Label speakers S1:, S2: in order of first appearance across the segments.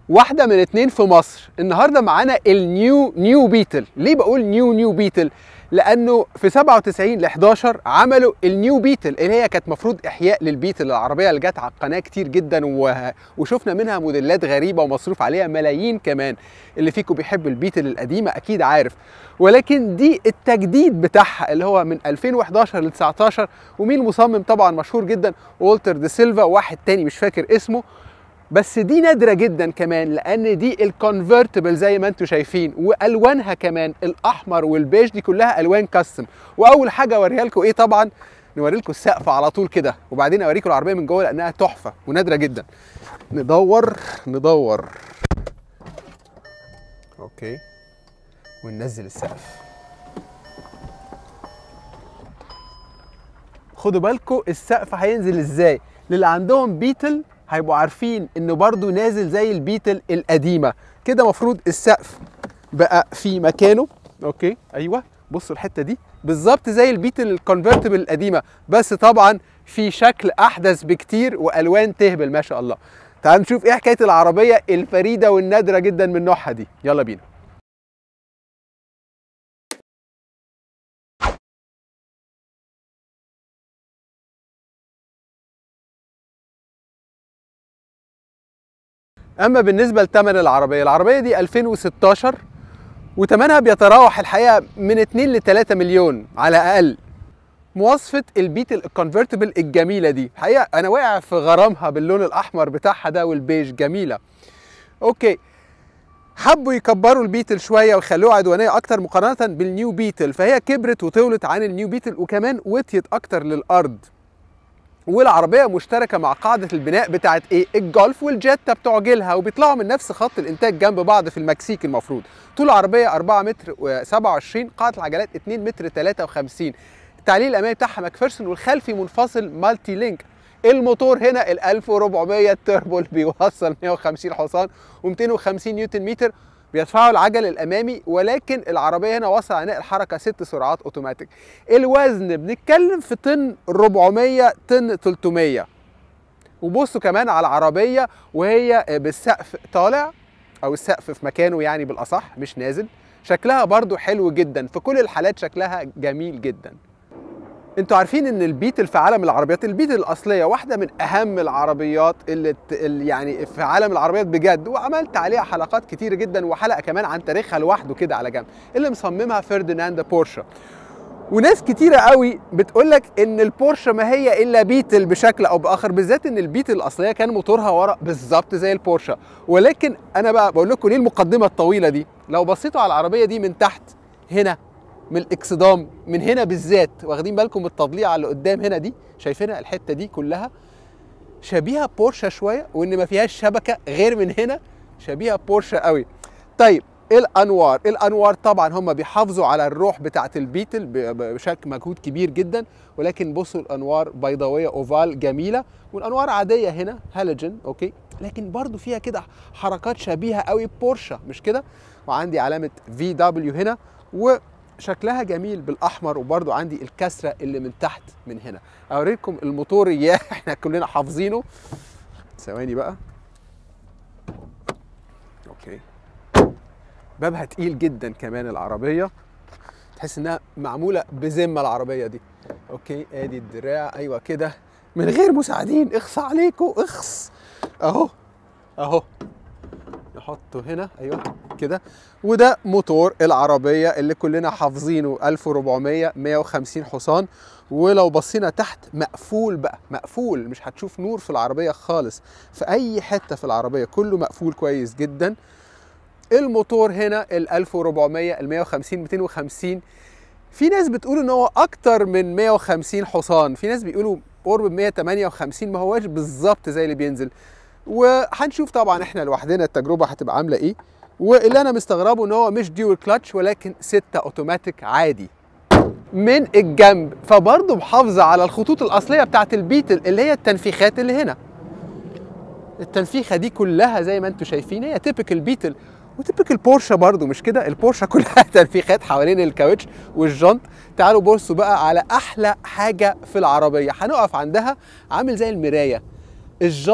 S1: واحدة من اتنين في مصر النهاردة معانا النيو نيو بيتل ليه بقول نيو نيو بيتل لانه في 97 ل 11 عملوا النيو بيتل اللي هي كانت مفروض احياء للبيتل العربيه اللي جت على القناه كتير جدا و... وشفنا منها موديلات غريبه ومصروف عليها ملايين كمان اللي فيكم بيحب البيتل القديمه اكيد عارف ولكن دي التجديد بتاعها اللي هو من 2011 ل 19 ومين المصمم طبعا مشهور جدا والتر دي سيلفا وواحد تاني مش فاكر اسمه بس دي نادره جدا كمان لان دي الكونفرتبل زي ما انتم شايفين والوانها كمان الاحمر والبيج دي كلها الوان كاستم واول حاجه اوريها لكم ايه طبعا نوري لكم السقف على طول كده وبعدين اوريكم العربيه من جوه لانها تحفه ونادره جدا ندور ندور اوكي وننزل السقف خدوا بالكم السقف هينزل ازاي للي عندهم بيتل هيبقوا عارفين انه برضو نازل زي البيتل القديمه كده مفروض السقف بقى في مكانه اوكي ايوه بصوا الحته دي بالظبط زي البيتل الكونفرتبل القديمه بس طبعا في شكل احدث بكتير والوان تهبل ما شاء الله تعالوا نشوف ايه حكايه العربيه الفريده والنادره جدا من نوعها دي يلا بينا اما بالنسبه لثمن العربيه العربيه دي 2016 وثمنها بيتراوح الحقيقه من 2 ل 3 مليون على الاقل مواصفه البيتل الكونفرتبل الجميله دي الحقيقه انا واقع في غرامها باللون الاحمر بتاعها ده والبيج جميله اوكي حبوا يكبروا البيتل شويه ويخلوها عدوانيه اكتر مقارنه بالنيو بيتل فهي كبرت وطولت عن النيو بيتل وكمان وطيت اكتر للارض والعربيه مشتركه مع قاعده البناء بتاعت ايه الجولف والجيتا بتوع جيلها وبيطلعوا من نفس خط الانتاج جنب بعض في المكسيك المفروض طول العربيه 4 متر و27 قاعده العجلات 2 متر 53 التعليق الامامي بتاعها ماكفيرسون والخلفي منفصل مالتي لينك الموتور هنا ال 1400 تربو اللي بيوصل 150 حصان و250 نيوتن متر بيدفعوا العجل الامامي ولكن العربيه هنا وصل عناء الحركه ست سرعات اوتوماتيك الوزن بنتكلم في طن 400 طن 300 وبصوا كمان على العربيه وهي بالسقف طالع او السقف في مكانه يعني بالاصح مش نازل شكلها برضو حلو جدا في كل الحالات شكلها جميل جدا انتوا عارفين ان البيتل في عالم العربيات البيتل الاصليه واحده من اهم العربيات اللي, اللي يعني في عالم العربيات بجد وعملت عليها حلقات كتير جدا وحلقه كمان عن تاريخها لوحده كده على جنب اللي مصممها فرديناند بورشا وناس كتيرة قوي بتقول لك ان البورشه ما هي الا بيتل بشكل او باخر بالذات ان البيتل الاصليه كان موتورها ورا بالظبط زي البورشه ولكن انا بقى بقول لكم ليه المقدمه الطويله دي لو بصيتوا على العربيه دي من تحت هنا من الاكسدام من هنا بالذات واخدين بالكم من التضليعه اللي قدام هنا دي شايفينها الحته دي كلها شبيهه بورشه شويه وان ما فيهاش شبكه غير من هنا شبيهه بورشه قوي طيب الانوار الانوار طبعا هم بيحافظوا على الروح بتاعه البيتل بشكل مجهود كبير جدا ولكن بصوا الانوار بيضاويه اوفال جميله والانوار عاديه هنا هالوجين اوكي لكن برضو فيها كده حركات شبيهه قوي بورشه مش كده وعندي علامه في دبليو هنا و شكلها جميل بالاحمر وبرده عندي الكسره اللي من تحت من هنا اوريكم الموتور اياه احنا كلنا حافظينه ثواني بقى اوكي بابها تقيل جدا كمان العربيه تحس انها معموله بذمه العربيه دي اوكي ادي الدراع ايوه كده من غير مساعدين اخص عليكم اخص اهو اهو نحطه هنا ايوه كده وده موتور العربيه اللي كلنا حافظينه 1400 150 حصان ولو بصينا تحت مقفول بقى مقفول مش هتشوف نور في العربيه خالص في اي حته في العربيه كله مقفول كويس جدا الموتور هنا ال 1400 ال 150 250 في ناس بتقول ان هو اكتر من 150 حصان في ناس بيقولوا قرب 158 ما هواش بالظبط زي اللي بينزل وهنشوف طبعا احنا لوحدنا التجربه هتبقى عامله ايه واللي انا مستغربه ان هو مش ديول كلاتش ولكن ستة اوتوماتيك عادي من الجنب فبرضه محافظه على الخطوط الاصليه بتاعت البيتل اللي هي التنفيخات اللي هنا التنفيخه دي كلها زي ما انتم شايفين هي تيبيكال بيتل وتيبيكال بورشه برضو مش كده البورشه كلها تنفيخات حوالين الكاوتش والجنط تعالوا بصوا بقى على احلى حاجه في العربيه هنقف عندها عامل زي المرايه الجنط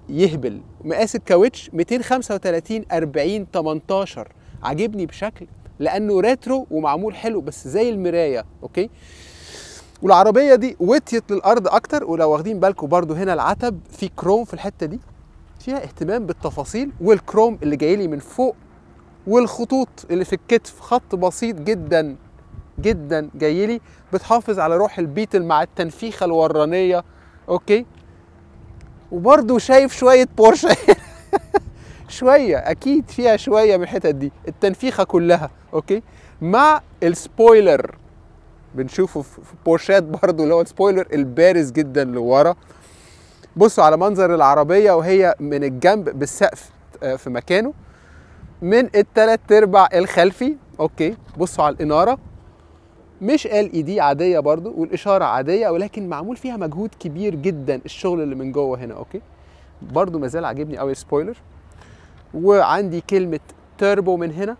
S1: يهبل مقاس الكاوتش 235 40 18 عاجبني بشكل لانه ريترو ومعمول حلو بس زي المرايه اوكي والعربيه دي وطيت للارض اكتر ولو واخدين بالكم برضو هنا العتب في كروم في الحته دي فيها اهتمام بالتفاصيل والكروم اللي جاي لي من فوق والخطوط اللي في الكتف خط بسيط جدا جدا جاي لي بتحافظ على روح البيتل مع التنفيخه الورانيه اوكي وبرضه شايف شويه بورشه شويه اكيد فيها شويه من الحتت دي التنفيخه كلها اوكي مع السبويلر بنشوفه في بورشات برضه اللي هو السبويلر البارز جدا لورا بصوا على منظر العربيه وهي من الجنب بالسقف في مكانه من التلات ارباع الخلفي اوكي بصوا على الاناره مش ال اي دي عاديه برضو والاشاره عاديه ولكن معمول فيها مجهود كبير جدا الشغل اللي من جوه هنا اوكي برضو مازال عاجبني قوي السبويلر وعندي كلمه تربو من هنا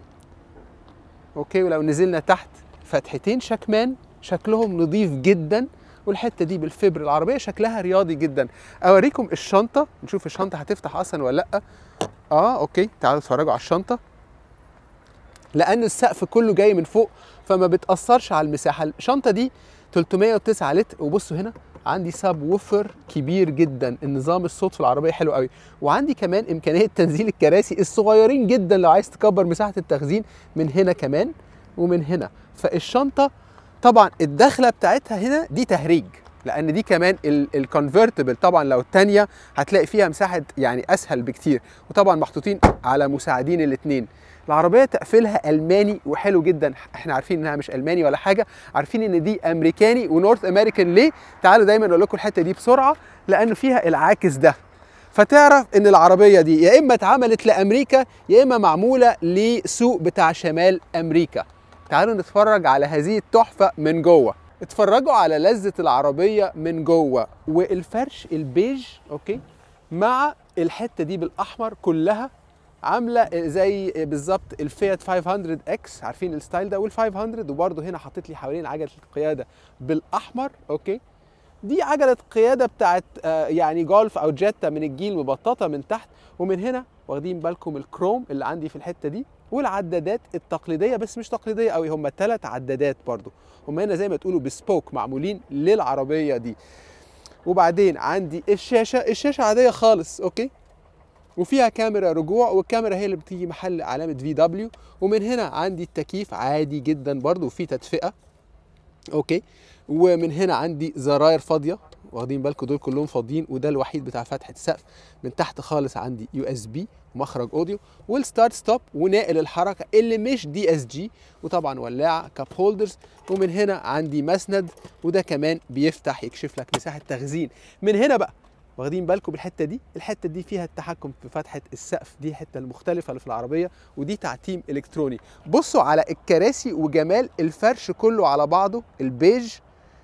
S1: اوكي ولو نزلنا تحت فتحتين شكمان شكلهم نظيف جدا والحته دي بالفبر العربيه شكلها رياضي جدا اوريكم الشنطه نشوف الشنطه هتفتح اصلا ولا لا اه اوكي تعالوا اتفرجوا على الشنطه لان السقف كله جاي من فوق فما بتاثرش على المساحه الشنطه دي 309 لتر وبصوا هنا عندي ساب ووفر كبير جدا النظام الصوت في العربيه حلو قوي وعندي كمان امكانيه تنزيل الكراسي الصغيرين جدا لو عايز تكبر مساحه التخزين من هنا كمان ومن هنا فالشنطه طبعا الدخله بتاعتها هنا دي تهريج لان دي كمان الكونفرتبل طبعا لو الثانيه هتلاقي فيها مساحه يعني اسهل بكتير وطبعا محطوطين على مساعدين الاثنين العربيه تقفيلها الماني وحلو جدا احنا عارفين انها مش الماني ولا حاجه عارفين ان دي امريكاني ونورث امريكان ليه تعالوا دايما اقول لكم الحته دي بسرعه لانه فيها العاكس ده فتعرف ان العربيه دي يا اما اتعملت لامريكا يا اما معموله لسوق بتاع شمال امريكا تعالوا نتفرج على هذه التحفه من جوه اتفرجوا على لذة العربية من جوه والفرش البيج اوكي مع الحتة دي بالاحمر كلها عاملة زي بالظبط الفيات 500 اكس عارفين الستايل ده وال 500 وبرده هنا حطيت لي حوالين عجلة القيادة بالاحمر اوكي دي عجلة قيادة بتاعت آه يعني جولف او جيتا من الجيل مبططة من تحت ومن هنا واخدين بالكم الكروم اللي عندي في الحتة دي والعدادات التقليديه بس مش تقليديه قوي هم ثلاث عدادات برضو هم هنا زي ما تقولوا بسبوك معمولين للعربيه دي وبعدين عندي الشاشه الشاشه عاديه خالص اوكي وفيها كاميرا رجوع والكاميرا هي اللي بتيجي محل علامه في دبليو ومن هنا عندي التكييف عادي جدا برضو وفي تدفئه اوكي ومن هنا عندي زراير فاضيه واخدين بالكم دول كلهم فاضيين وده الوحيد بتاع فتحه السقف من تحت خالص عندي يو اس بي مخرج اوديو والستارت ستوب وناقل الحركه اللي مش دي اس جي وطبعا ولاعه كاب هولدرز ومن هنا عندي مسند وده كمان بيفتح يكشف لك مساحه تخزين من هنا بقى واخدين بالكم بالحته دي الحته دي فيها التحكم في فتحه السقف دي الحته المختلفه اللي في العربيه ودي تعتيم الكتروني بصوا على الكراسي وجمال الفرش كله على بعضه البيج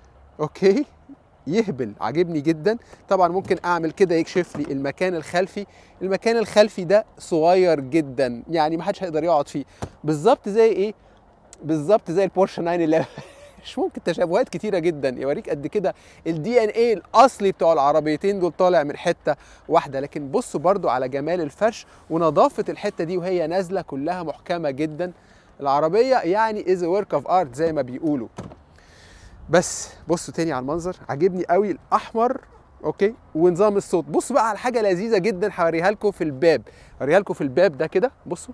S1: اوكي يهبل عاجبني جدا طبعا ممكن اعمل كده يكشف لي المكان الخلفي المكان الخلفي ده صغير جدا يعني ما حدش هيقدر يقعد فيه بالظبط زي ايه بالظبط زي البورشه 911 مش ممكن تشابهات كتيره جدا يوريك قد كده الدي ان ايه الاصلي بتوع العربيتين دول طالع من حته واحده لكن بصوا برضو على جمال الفرش ونظافه الحته دي وهي نازله كلها محكمه جدا العربيه يعني از ورك اوف ارت زي ما بيقولوا بس بصوا تاني على المنظر عاجبني قوي الاحمر اوكي ونظام الصوت بصوا بقى على حاجه لذيذه جدا هوريها لكم في الباب هوريها لكم في الباب ده كده بصوا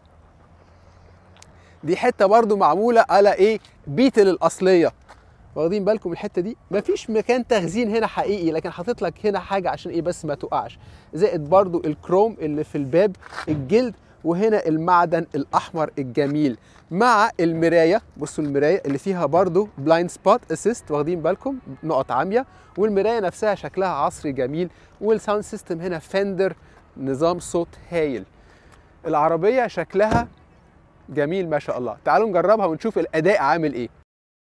S1: دي حته برضو معموله على ايه بيتل الاصليه واخدين بالكم الحته دي مفيش مكان تخزين هنا حقيقي لكن حاطط لك هنا حاجه عشان ايه بس ما تقعش زائد برضو الكروم اللي في الباب الجلد وهنا المعدن الاحمر الجميل مع المرايه بصوا المرايه اللي فيها برضو بلايند سبوت اسيست واخدين بالكم نقط عاميه والمرايه نفسها شكلها عصري جميل والساوند سيستم هنا فندر نظام صوت هايل العربيه شكلها جميل ما شاء الله تعالوا نجربها ونشوف الاداء عامل ايه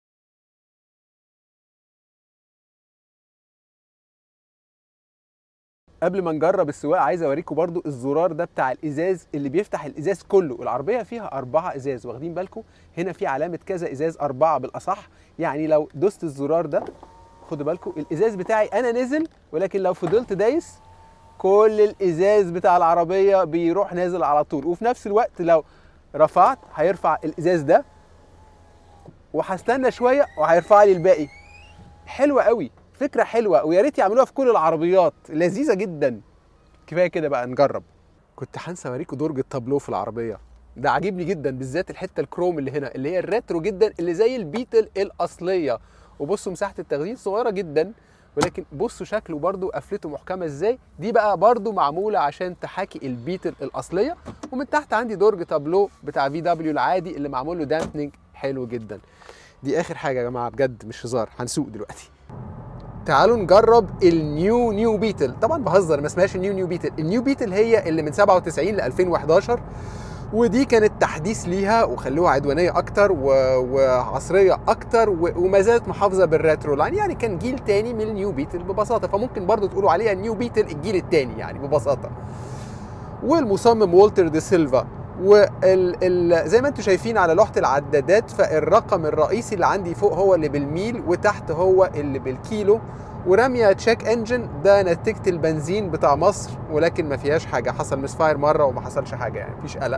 S1: قبل ما نجرب السواقه عايز اوريكم برضو الزرار ده بتاع الازاز اللي بيفتح الازاز كله العربيه فيها أربعة ازاز واخدين بالكم هنا في علامه كذا ازاز أربعة بالاصح يعني لو دوست الزرار ده خدوا بالكم الازاز بتاعي انا نزل ولكن لو فضلت دايس كل الازاز بتاع العربيه بيروح نازل على طول وفي نفس الوقت لو رفعت هيرفع الازاز ده وهستنى شويه وهيرفع لي الباقي حلوه قوي فكره حلوه ويا ريت يعملوها في كل العربيات لذيذه جدا كفايه كده بقى نجرب كنت هنسى اوريكم درج التابلو في العربيه ده عاجبني جدا بالذات الحته الكروم اللي هنا اللي هي الريترو جدا اللي زي البيتل الاصليه وبصوا مساحه التخزين صغيره جدا ولكن بصوا شكله برضو قفلته محكمه ازاي دي بقى برضو معموله عشان تحاكي البيتل الاصليه ومن تحت عندي درج تابلو بتاع في دبليو العادي اللي معمول له دامبنج حلو جدا دي اخر حاجه يا جماعه بجد مش هزار هنسوق دلوقتي تعالوا نجرب النيو نيو بيتل طبعا بهزر ما اسمهاش النيو نيو بيتل النيو بيتل هي اللي من 97 ل 2011 ودي كانت تحديث ليها وخلوها عدوانيه اكتر و... وعصريه اكتر و... وما زالت محافظه بالريترو لاين يعني كان جيل تاني من النيو بيتل ببساطه فممكن برضو تقولوا عليها نيو بيتل الجيل التاني يعني ببساطه والمصمم والتر دي سيلفا وال ال... زي ما انتم شايفين على لوحه العدادات فالرقم الرئيسي اللي عندي فوق هو اللي بالميل وتحت هو اللي بالكيلو ورميه تشيك انجن ده نتيجه البنزين بتاع مصر ولكن ما فيهاش حاجه حصل مسفاير مره وما حصلش حاجه يعني مفيش قلق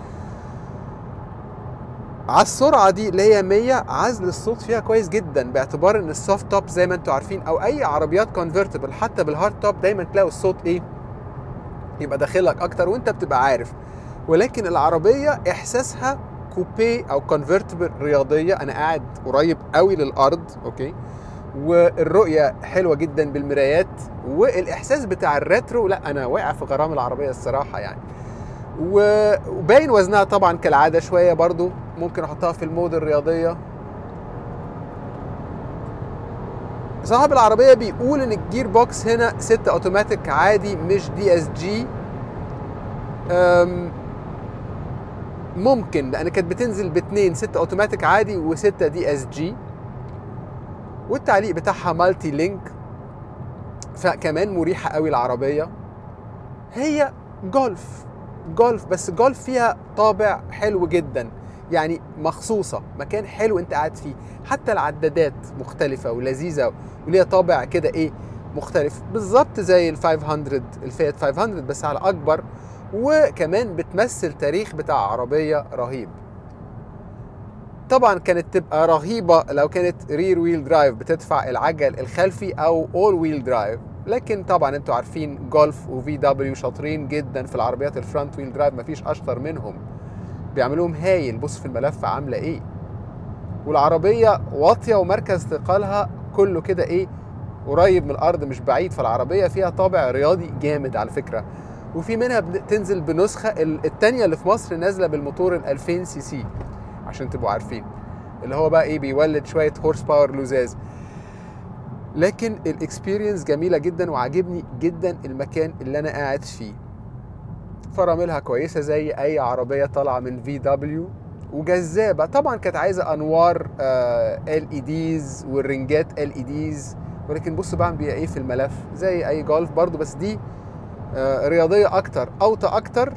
S1: على السرعه دي اللي هي 100 عزل الصوت فيها كويس جدا باعتبار ان السوفت توب زي ما انتم عارفين او اي عربيات كونفرتبل حتى بالهارد توب دايما تلاقوا الصوت ايه يبقى داخلك اكتر وانت بتبقى عارف ولكن العربيه احساسها كوبيه او كونفرتبل رياضيه انا قاعد قريب قوي للارض اوكي والرؤيه حلوه جدا بالمرايات والاحساس بتاع الريترو لا انا واقع في غرام العربيه الصراحه يعني وباين وزنها طبعا كالعاده شويه برضو ممكن احطها في المود الرياضيه صاحب العربيه بيقول ان الجير بوكس هنا 6 اوتوماتيك عادي مش دي اس جي ممكن لان كانت بتنزل باتنين 6 اوتوماتيك عادي و6 دي اس جي والتعليق بتاعها مالتي لينك فكمان مريحه قوي العربيه هي جولف جولف بس جولف فيها طابع حلو جدا يعني مخصوصة مكان حلو انت قاعد فيه حتى العدادات مختلفة ولذيذة وليها طابع كده ايه مختلف بالظبط زي ال 500 الفيات 500 بس على اكبر وكمان بتمثل تاريخ بتاع عربية رهيب طبعا كانت تبقى رهيبة لو كانت رير ويل درايف بتدفع العجل الخلفي او اول ويل درايف لكن طبعا انتوا عارفين جولف وفي دبليو شاطرين جدا في العربيات الفرونت ويل درايف مفيش اشطر منهم بيعملوهم هايل بص في الملف عامله ايه والعربيه واطيه ومركز ثقلها كله كده ايه قريب من الارض مش بعيد فالعربيه فيها طابع رياضي جامد على فكره وفي منها بتنزل بنسخه الثانيه اللي في مصر نازله بالموتور ال 2000 سي سي عشان تبقوا عارفين اللي هو بقى ايه بيولد شويه هورس باور لزاز لكن الاكسبيرينس جميله جدا وعاجبني جدا المكان اللي انا قاعد فيه فراملها كويسه زي اي عربيه طالعه من في دبليو وجذابه طبعا كانت عايزه انوار ال اي ديز والرنجات ال اي ديز ولكن بصوا بعمل بيها ايه في الملف زي اي جولف برضو بس دي آه رياضيه اكتر اوطى اكتر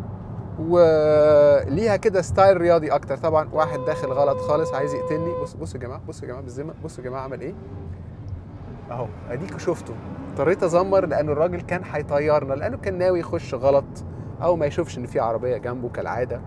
S1: وليها كده ستايل رياضي اكتر طبعا واحد داخل غلط خالص عايز يقتلني بصوا بصوا يا جماعه بصوا يا جماعه بالذمه بصوا يا جماعه عمل ايه اهو اديكوا شفتوا اضطريت ازمر لان الراجل كان هيطيرنا لانه كان ناوي يخش غلط او ما يشوفش ان في عربيه جنبه كالعاده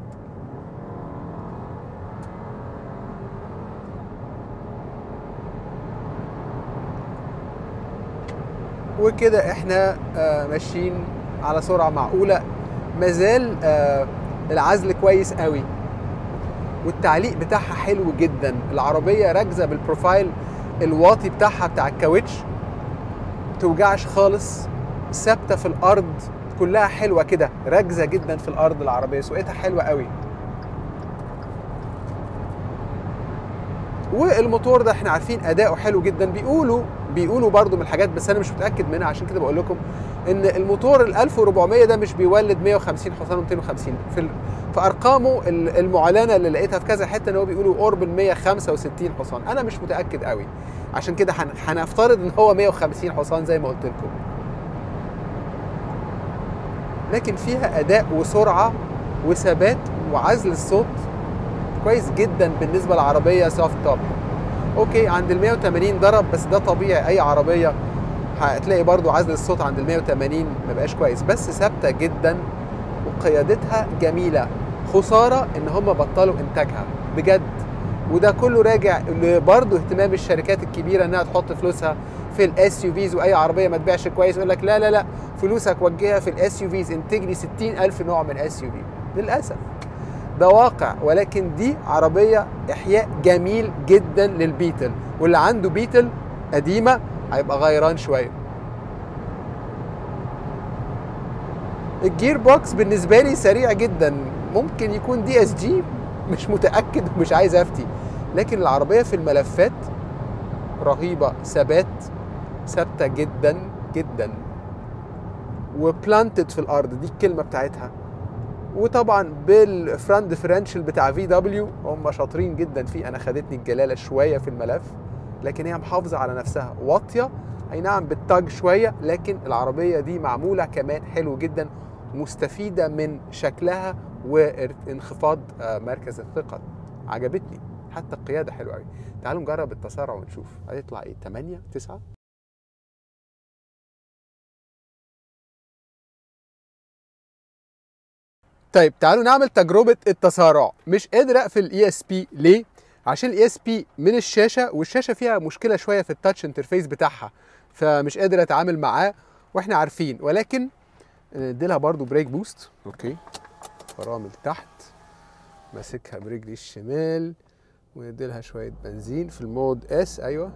S1: وكده احنا آه ماشيين على سرعه معقوله مازال آه العزل كويس قوي والتعليق بتاعها حلو جدا العربيه راكزه بالبروفايل الواطي بتاعها بتاع الكاوتش توجعش خالص ثابته في الارض كلها حلوه كده راكزه جدا في الارض العربيه سوقتها حلوه قوي والموتور ده احنا عارفين اداؤه حلو جدا بيقولوا بيقولوا برضو من الحاجات بس انا مش متاكد منها عشان كده بقول لكم ان الموتور ال 1400 ده مش بيولد 150 حصان و 250 في ال... في ارقامه المعلنه اللي لقيتها في كذا حته ان هو بيقولوا قرب ال 165 حصان انا مش متاكد قوي عشان كده هنفترض ان هو 150 حصان زي ما قلت لكم لكن فيها اداء وسرعه وثبات وعزل الصوت كويس جدا بالنسبه لعربيه سوفت توب اوكي عند ال 180 ضرب بس ده طبيعي اي عربيه هتلاقي برضو عزل الصوت عند ال 180 ما بقاش كويس بس ثابته جدا وقيادتها جميله خساره ان هم بطلوا انتاجها بجد وده كله راجع برضه اهتمام الشركات الكبيره انها تحط فلوسها في الاس يو فيز واي عربيه ما تبيعش كويس يقول لك لا لا لا فلوسك وجهها في الاس يو فيز انتج لي 60000 نوع من اس يو في للاسف ده واقع ولكن دي عربيه احياء جميل جدا للبيتل واللي عنده بيتل قديمه هيبقى غيران شويه الجير بوكس بالنسبه لي سريع جدا ممكن يكون دي اس جي مش متاكد ومش عايز افتي لكن العربيه في الملفات رهيبه ثبات ثابته جدا جدا وبلانتد في الارض دي الكلمه بتاعتها وطبعا بالفرند ديفرنشال بتاع في دبليو هم شاطرين جدا فيه انا خدتني الجلاله شويه في الملف لكن هي محافظه على نفسها واطيه اي نعم بالتاج شويه لكن العربيه دي معموله كمان حلو جدا مستفيده من شكلها وانخفاض مركز الثقل عجبتني حتى القياده حلوه قوي تعالوا نجرب التسارع ونشوف هيطلع ايه 8 9 طيب تعالوا نعمل تجربه التسارع مش قادر اقفل الاي اس بي ليه عشان الاي اس بي من الشاشه والشاشه فيها مشكله شويه في التاتش انترفيس بتاعها فمش قادر اتعامل معاه واحنا عارفين ولكن نديلها برضو بريك بوست اوكي فرامل تحت ماسكها برجلي الشمال ونديلها شويه بنزين في المود اس ايوه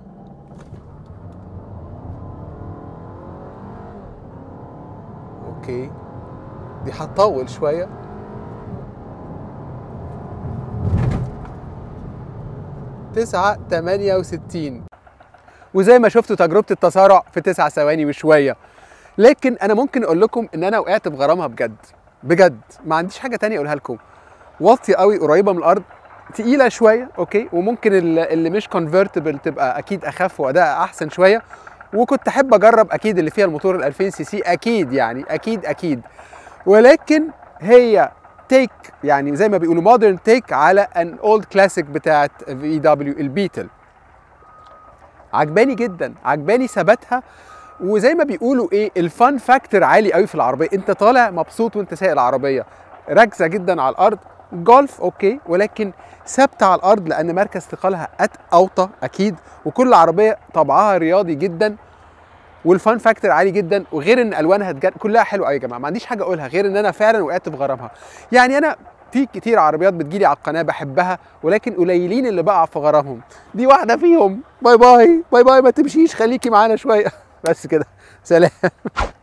S1: اوكي دي هتطول شويه تسعة تمانية وستين وزي ما شفتوا تجربة التسارع في تسعة ثواني وشوية لكن أنا ممكن أقول لكم إن أنا وقعت بغرامها بجد بجد ما عنديش حاجة تانية أقولها لكم واطية قوي قريبة من الأرض تقيلة شوية أوكي وممكن اللي مش كونفرتبل تبقى أكيد أخف وأداء أحسن شوية وكنت أحب أجرب أكيد اللي فيها الموتور ال 2000 سي سي أكيد يعني أكيد أكيد ولكن هي تيك يعني زي ما بيقولوا مودرن تيك على ان اولد كلاسيك بتاعت في دبليو البيتل عجباني جدا عجباني ثباتها وزي ما بيقولوا ايه الفان فاكتور عالي قوي في العربيه انت طالع مبسوط وانت سايق العربيه راكزه جدا على الارض جولف اوكي ولكن ثابته على الارض لان مركز ثقلها أت اوطى اكيد وكل عربيه طبعها رياضي جدا والفان فاكتور عالي جدا وغير ان الوانها تجن... كلها حلوه قوي يا جماعه ما عنديش حاجه اقولها غير ان انا فعلا وقعت في غرامها يعني انا في كتير عربيات بتجيلي على القناه بحبها ولكن قليلين اللي بقع في غرامهم دي واحده فيهم باي باي باي باي ما تمشيش خليكي معانا شويه بس كده سلام